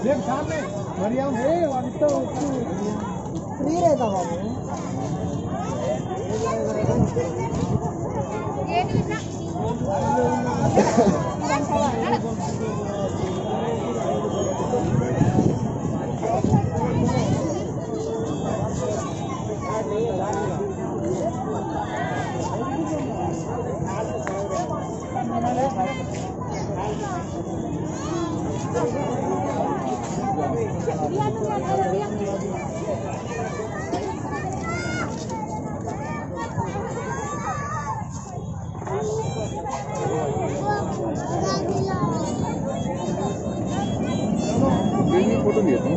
free रहता बाबू photo लिया था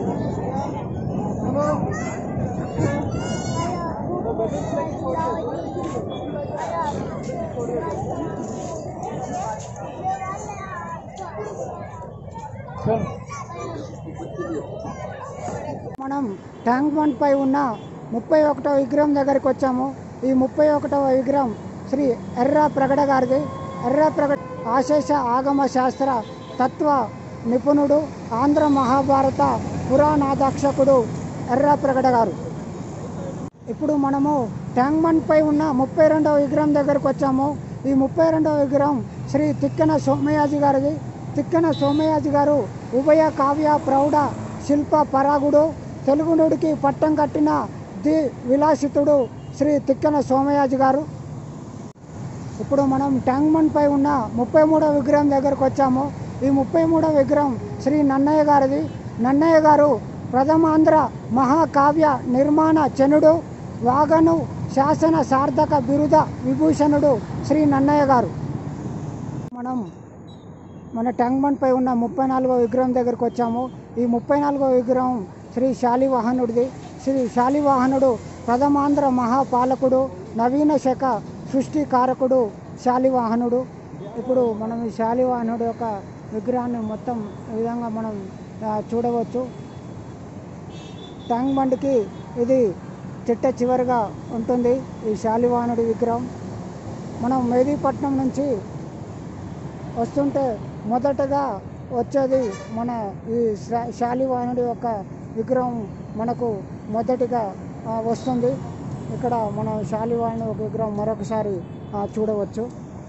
మనం ట్యాంక్ బండ్ పై ఉన్న ముప్పై ఒకటవ విగ్రహం దగ్గరికి వచ్చాము ఈ ముప్పై ఒకటవ విగ్రహం శ్రీ ఎర్ర ప్రగడ గారిది ఎర్ర ప్రగడ ఆశేష ఆగమ శాస్త్ర తత్వ నిపుణుడు ఆంధ్ర మహాభారత పురాణాదాక్షకుడు ఎర్ర ప్రగడ గారు ఇప్పుడు మనము ట్యాంక్ బండ్ పై ఉన్న ముప్పై రెండవ విగ్రహం దగ్గరకు వచ్చాము ఈ ముప్పై రెండవ విగ్రహం శ్రీ తిక్కన సోమయాజి గారిది తిక్కన సోమయాజి గారు ఉభయ కావ్య ప్రౌఢ శిల్ప పరాగుడు తెలుగు నుడికి పట్టం కట్టిన ది విలాసితుడు శ్రీ తిక్కన సోమయాజి గారు ఇప్పుడు మనం ట్యాంక్ బండ్ పై ఉన్న ముప్పై మూడవ విగ్రహం దగ్గరకు వచ్చాము ఈ ముప్పై మూడవ విగ్రహం శ్రీ నన్నయ్య గారిది నన్నయ్య గారు ప్రథమాంధ్ర మహాకావ్య నిర్మాణ చనుడు వాగను శాసన సార్థక బిరుద విభూషణుడు శ్రీ నన్నయ్య గారు మనం మన ట్యాంక్ బండ్ పై ఉన్న ముప్పై నాలుగో విగ్రహం దగ్గరకు వచ్చాము ఈ ముప్పై నాలుగో విగ్రహం శ్రీ శాలివాహనుడిది శ్రీ శాలివాహనుడు ప్రథమాంధ్ర మహాపాలకుడు నవీన శక సృష్టికారకుడు శాలివాహనుడు ఇప్పుడు మనం ఈ శాలివాహనుడు యొక్క విగ్రహాన్ని మొత్తం ఈ విధంగా మనం ఆ, చూడవచ్చు ట్యాంక్ బండ్కి ఇది చిట్ట చివరిగా ఉంటుంది ఈ శాలివాహనుడి విగ్రహం మనం మెహదీపట్నం నుంచి వస్తుంటే మొదటగా వచ్చేది మన ఈ శా- శాలివాహనుడి యొక్క విగ్రహం మనకు మొదటిగా ఆ, వస్తుంది ఇక్కడ మనం శాలివాహనుడి ఒక విగ్రహం మరొకసారి ఆ, చూడవచ్చు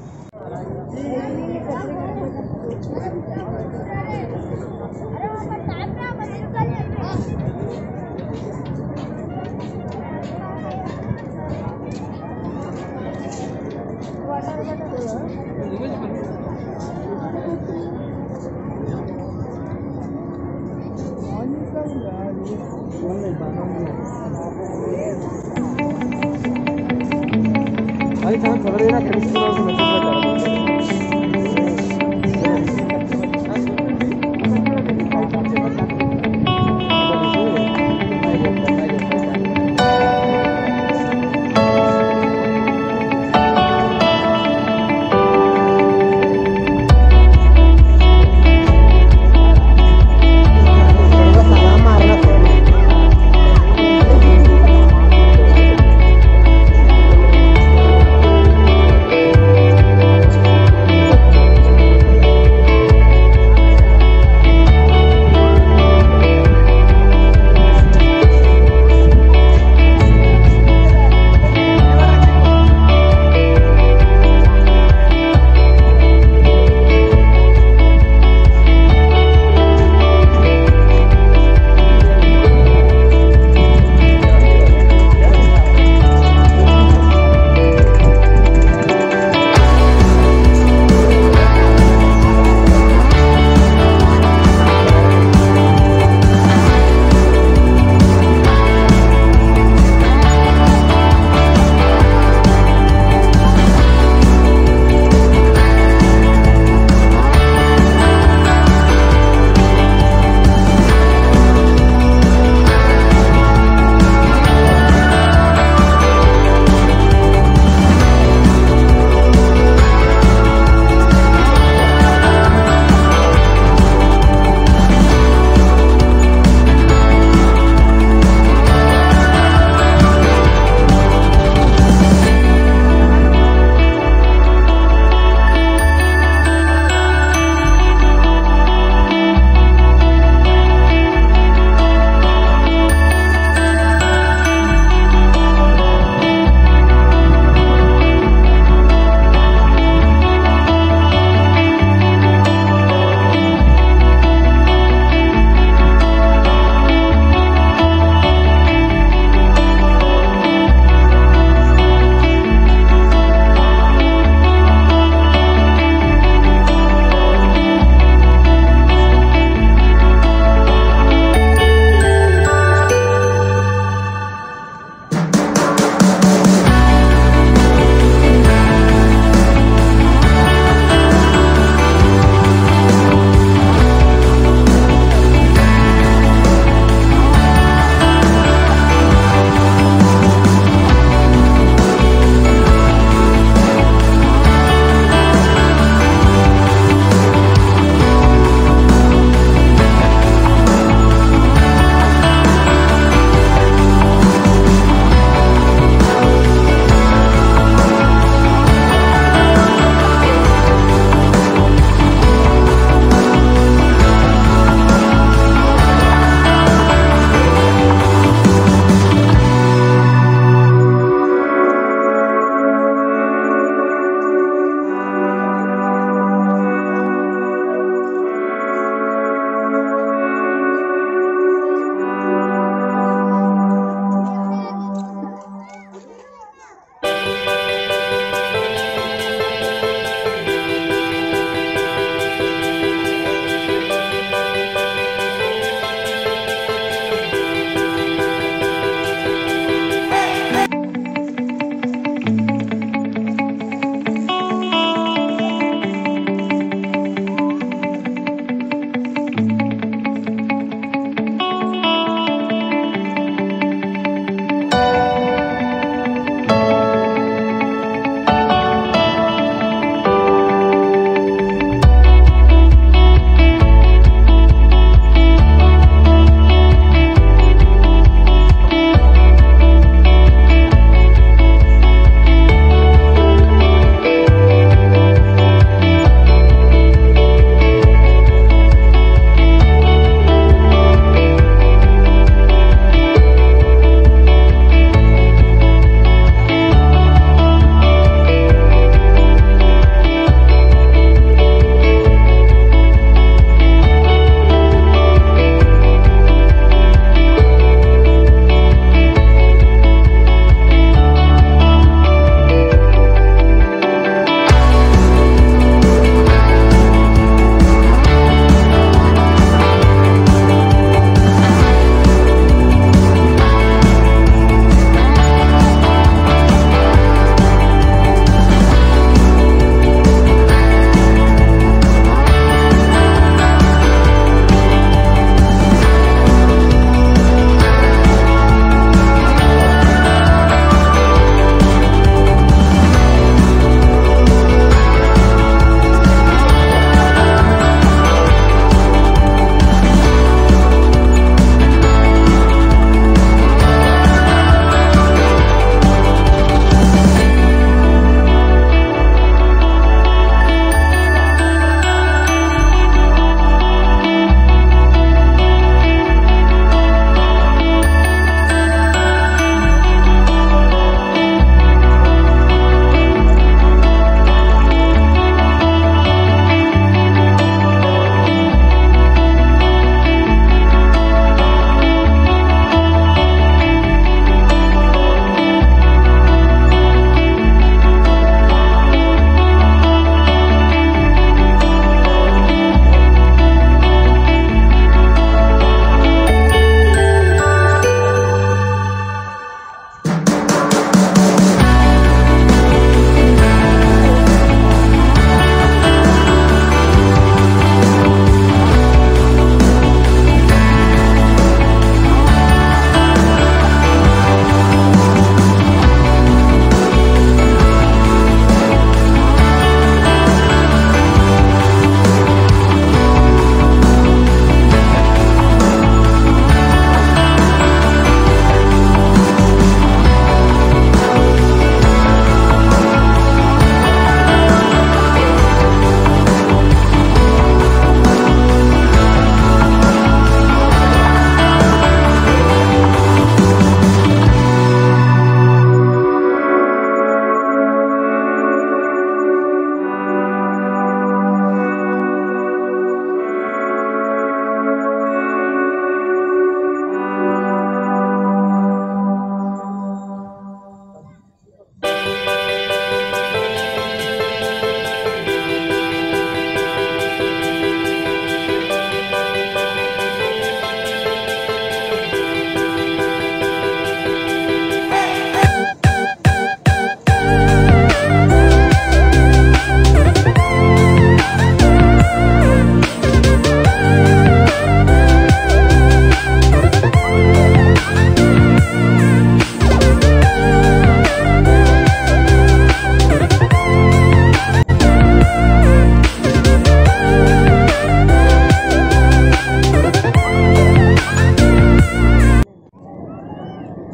అది చాలా త్వరగా కలిసి ఈ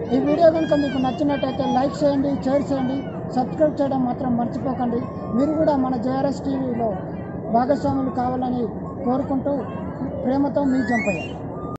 ఈ వీడియో కనుక మీకు నచ్చినట్టయితే లైక్ చేయండి షేర్ చేయండి సబ్స్క్రైబ్ చేయడం మాత్రం మర్చిపోకండి మీరు కూడా మన జేఆర్ఎస్ టీవీలో భాగస్వాములు కావాలని కోరుకుంటూ ప్రేమతో మీ జంపయ్య